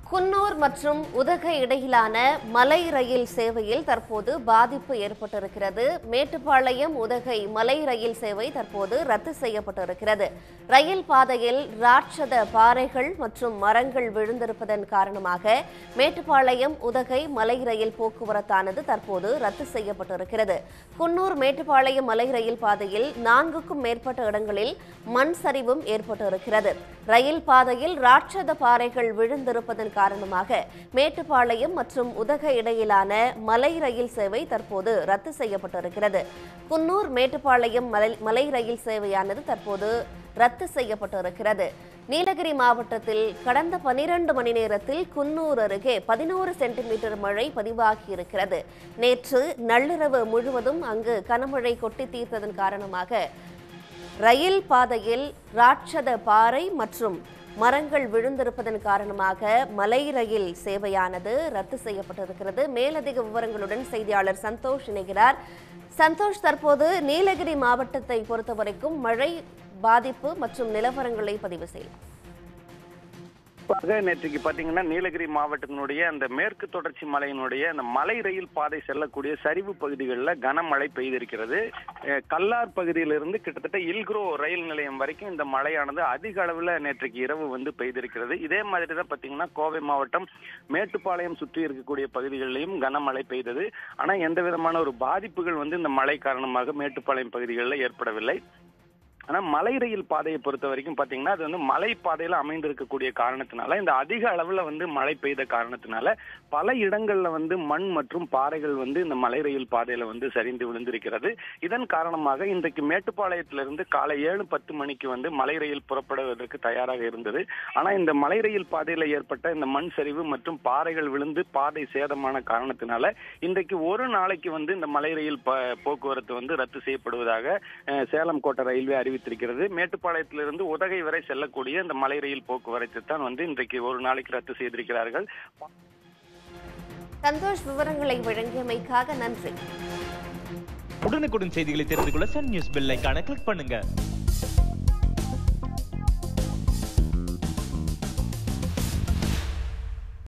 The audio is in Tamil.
குன்னூர் மற்றும் உதகை இடையிலான மலை ரயில் சேவையில் தற்போது பாதிப்பு ஏற்பட்டிருக்கிறது மேட்டுப்பாளையம் உதகை மலை ரயில் சேவை தற்போது ரத்து செய்யப்பட்டிருக்கிறது ரயில் பாதையில் ராட்சத பாறைகள் மற்றும் மரங்கள் விழுந்திருப்பதன் காரணமாக மேட்டுப்பாளையம் உதகை மலை ரயில் போக்குவரத்தானது தற்போது ரத்து செய்யப்பட்டிருக்கிறது குன்னூர் மேட்டுப்பாளையம் மலை ரயில் பாதையில் நான்குக்கும் மேற்பட்ட இடங்களில் மண் சரிவும் ஏற்பட்டிருக்கிறது ரயில் பாதையில் ராட்சத பாறைகள் விழுந்திருப்பதன் காரணமாக மேட்டுப்பாளையம் மற்றும் உதகை இடையிலான மலை ரயில் சேவை தற்போது ரத்து செய்யப்பட்டிருக்கிறது குன்னூர் மேட்டுப்பாளையம் மலை மலை ரயில் சேவையானது தற்போது ரத்து செய்யப்பட்டிருக்கிறது நீலகிரி மாவட்டத்தில் கடந்த பனிரெண்டு மணி நேரத்தில் குன்னூர் அருகே பதினோரு சென்டிமீட்டர் மழை பதிவாகியிருக்கிறது நேற்று நள்ளிரவு முழுவதும் அங்கு கனமழை கொட்டி தீர்த்ததன் காரணமாக ரயில் பாதையில் ராட்சத பாறை மற்றும் மரங்கள் விழுந்திருப்பதன் காரணமாக மலை ரயில் சேவையானது ரத்து செய்யப்பட்டிருக்கிறது மேலதிக விவரங்களுடன் செய்தியாளர் சந்தோஷ் இணைகிறார் சந்தோஷ் தற்போது நீலகிரி மாவட்டத்தை பொறுத்தவரைக்கும் மழை பாதிப்பு மற்றும் நிலவரங்களை பதிவு செய்யலாம் குறிப்பாக நேற்றுக்கு பாத்தீங்கன்னா நீலகிரி மாவட்டத்தினுடைய அந்த மேற்கு தொடர்ச்சி மலையினுடைய அந்த மலை ரயில் பாதை செல்லக்கூடிய சரிவு பகுதிகளில் கனமழை பெய்திருக்கிறது அஹ் கல்லார் பகுதியிலிருந்து கிட்டத்தட்ட இல்க்ரோ ரயில் நிலையம் வரைக்கும் இந்த மழையானது அதிக அளவில் நேற்றுக்கு இரவு வந்து பெய்திருக்கிறது இதே மாதிரி தான் பாத்தீங்கன்னா கோவை மாவட்டம் மேட்டுப்பாளையம் சுற்றி இருக்கக்கூடிய பகுதிகளிலும் கனமழை பெய்தது ஆனா எந்த விதமான ஒரு பாதிப்புகள் வந்து இந்த மழை காரணமாக மேட்டுப்பாளையம் பகுதிகளில் ஏற்படவில்லை ஆனா மலை ரயில் பாதையை பொறுத்த வரைக்கும் பாத்தீங்கன்னா அது வந்து மலை பாதையில அமைந்திருக்கக்கூடிய காரணத்தினால இந்த அதிக அளவுல வந்து மழை பெய்த காரணத்தினால பல இடங்கள்ல வந்து மண் மற்றும் பாறைகள் வந்து இந்த மலை ரயில் பாதையில வந்து சரிந்து விழுந்திருக்கிறது இதன் காரணமாக இன்றைக்கு மேட்டுப்பாளையத்திலிருந்து காலை ஏழு பத்து மணிக்கு வந்து மலை ரயில் புறப்படுவதற்கு தயாராக இருந்தது ஆனா இந்த மலை ரயில் பாதையில ஏற்பட்ட இந்த மண் சரிவு மற்றும் பாறைகள் விழுந்து பாதை சேதமான காரணத்தினால இன்றைக்கு ஒரு நாளைக்கு வந்து இந்த மலை ரயில் ப- போக்குவரத்து வந்து ரத்து செய்யப்படுவதாக அஹ், சேலம் கோட்டை ரயில்வே அறிவித்திருக்கிறது மேட்டுப்பாளையத்திலிருந்து உதகை வரை செல்லக்கூடிய இந்த மலை ரயில் போக்குவரத்து தான் வந்து இன்றைக்கு ஒரு நாளைக்கு ரத்து செய்திருக்கிறார்கள் சந்தோஷ் விவரங்களை வழங்கியமைக்காக நன்றி உடனுக்குடன் செய்திகளை தெரிந்து கொள்ள சன் நியூஸ் பெல் ஐகானை கிளிக் பண்ணுங்க